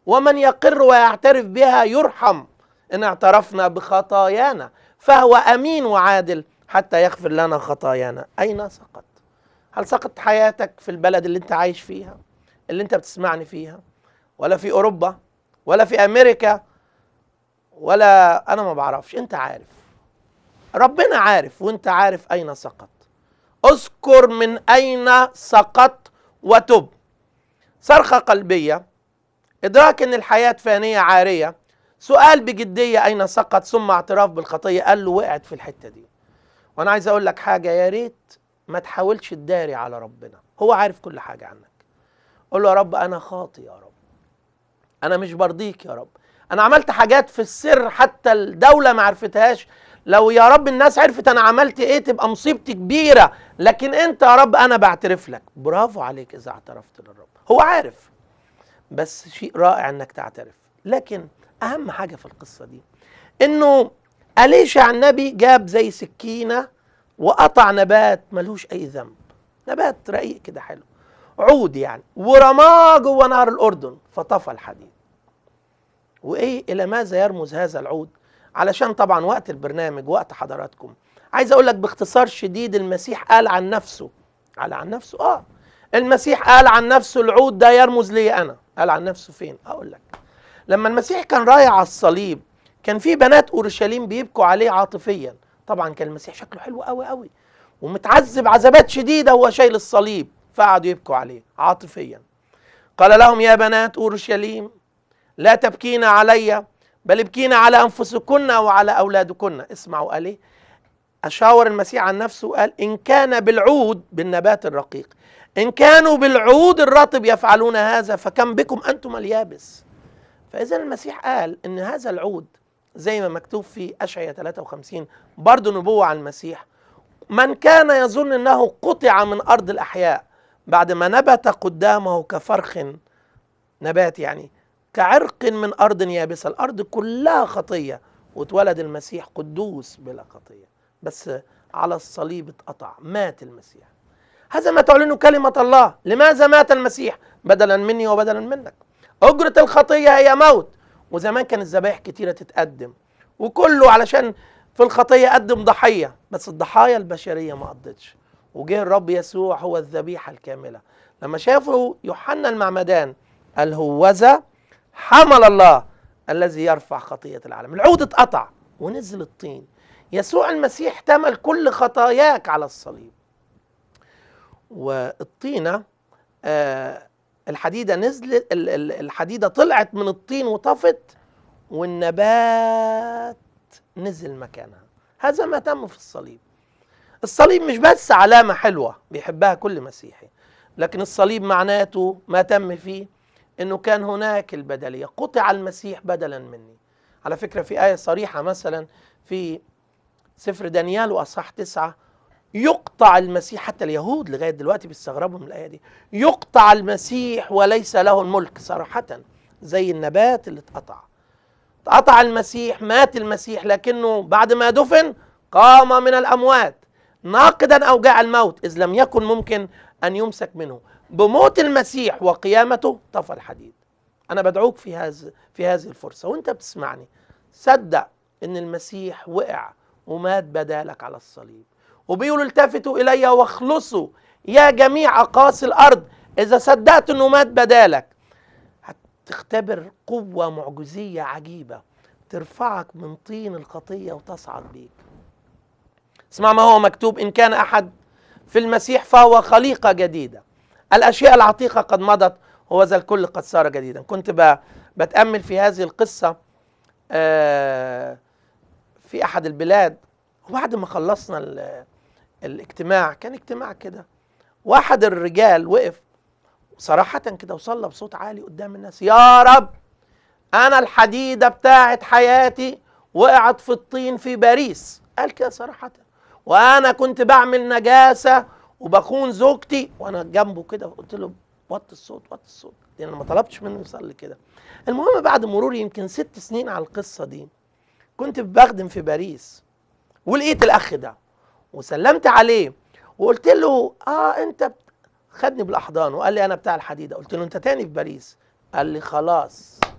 ومن يقر ويعترف بها يرحم ان اعترفنا بخطايانا فهو امين وعادل حتى يغفر لنا خطايانا اين سقط هل سقط حياتك في البلد اللي انت عايش فيها اللي انت بتسمعني فيها ولا في اوروبا ولا في امريكا ولا انا ما بعرفش انت عارف ربنا عارف وانت عارف اين سقط اذكر من اين سقط وتب صرخه قلبيه ادراك ان الحياه فانيه عاريه سؤال بجديه اين سقط ثم اعتراف بالخطيه قال له وقعت في الحته دي وانا عايز اقول لك حاجه يا ريت ما تحاولش تداري على ربنا هو عارف كل حاجه عنك قول له يا رب انا خاطي يا رب انا مش برضيك يا رب انا عملت حاجات في السر حتى الدوله ما عرفتهاش لو يا رب الناس عرفت انا عملت ايه تبقى مصيبتي كبيره لكن انت يا رب انا بعترف لك برافو عليك اذا اعترفت للرب هو عارف بس شيء رائع انك تعترف لكن اهم حاجه في القصه دي انه أليشع النبي جاب زي سكينه وقطع نبات ملوش اي ذنب نبات رقيق كده حلو عود يعني ورماه جوه نهر الاردن فطفى الحديد وايه الى ماذا يرمز هذا العود علشان طبعا وقت البرنامج وقت حضراتكم عايز اقول لك باختصار شديد المسيح قال عن نفسه قال عن نفسه اه المسيح قال عن نفسه العود ده يرمز لي انا قال عن نفسه فين اقول لك لما المسيح كان رايح على الصليب كان في بنات اورشليم بيبكوا عليه عاطفيا طبعا كان المسيح شكله حلو قوي قوي ومتعذب عذابات شديده وهو شايل الصليب فقعدوا يبكوا عليه عاطفيا قال لهم يا بنات اورشليم لا تبكين علي بل ابكين على انفسكن وعلى اولادكن اسمعوا قال ايه اشاور المسيح عن نفسه وقال ان كان بالعود بالنبات الرقيق ان كانوا بالعود الرطب يفعلون هذا فكم بكم انتم اليابس فاذا المسيح قال ان هذا العود زي ما مكتوب في اشعياء 53 برضه نبوه عن المسيح من كان يظن انه قطع من ارض الاحياء بعد ما نبت قدامه كفرخ نبات يعني كعرق من ارض يابسه الارض كلها خطيه واتولد المسيح قدوس بلا خطيه بس على الصليب اتقطع مات المسيح هذا ما تعلنه كلمه الله لماذا مات المسيح بدلا مني وبدلا منك اجره الخطيه هي موت وزمان كانت ذبائح كتيره تتقدم وكله علشان في الخطيه قدم ضحيه بس الضحايا البشريه ما قضتش وجه الرب يسوع هو الذبيحه الكامله لما شافوا يوحنا المعمدان قال هوذا حمل الله الذي يرفع خطيه العالم العود اتقطع ونزل الطين يسوع المسيح احتمل كل خطاياك على الصليب والطينه آه الحديده نزلت الحديده طلعت من الطين وطفت والنبات نزل مكانها هذا ما تم في الصليب الصليب مش بس علامه حلوه بيحبها كل مسيحي لكن الصليب معناته ما تم فيه انه كان هناك البدليه قطع المسيح بدلا مني على فكره في ايه صريحه مثلا في سفر دانيال واصحاح تسعه يقطع المسيح حتى اليهود لغايه دلوقتي بيستغربوا من الايه دي يقطع المسيح وليس له الملك صراحه زي النبات اللي اتقطع اتقطع المسيح مات المسيح لكنه بعد ما دفن قام من الاموات ناقدا اوجاع الموت اذ لم يكن ممكن ان يمسك منه بموت المسيح وقيامته طفى الحديد انا بدعوك في هذا في هذه الفرصه وانت بتسمعني صدق ان المسيح وقع ومات بدالك على الصليب وبيقولوا التفتوا الي واخلصوا يا جميع اقاصي الارض اذا صدقت انه مات بدالك هتختبر قوه معجزيه عجيبه ترفعك من طين الخطيه وتصعد بيك اسمع ما هو مكتوب ان كان احد في المسيح فهو خليقه جديده الاشياء العتيقه قد مضت وذا الكل قد صار جديدا كنت بتامل في هذه القصه في احد البلاد وبعد ما خلصنا الاجتماع كان اجتماع كده واحد الرجال وقف صراحة كده وصلى بصوت عالي قدام الناس يا رب أنا الحديدة بتاعت حياتي وقعت في الطين في باريس قال كده صراحة وأنا كنت بعمل نجاسة وبخون زوجتي وأنا جنبه كده قلت له وطي الصوت وطي الصوت لأن يعني ما طلبتش منه يصلي كده المهم بعد مرور يمكن ست سنين على القصة دي كنت بخدم في باريس ولقيت الأخ ده وسلمت عليه وقلت له اه انت خدني بالاحضان وقال لي انا بتاع الحديده قلت له انت تاني في باريس قال لي خلاص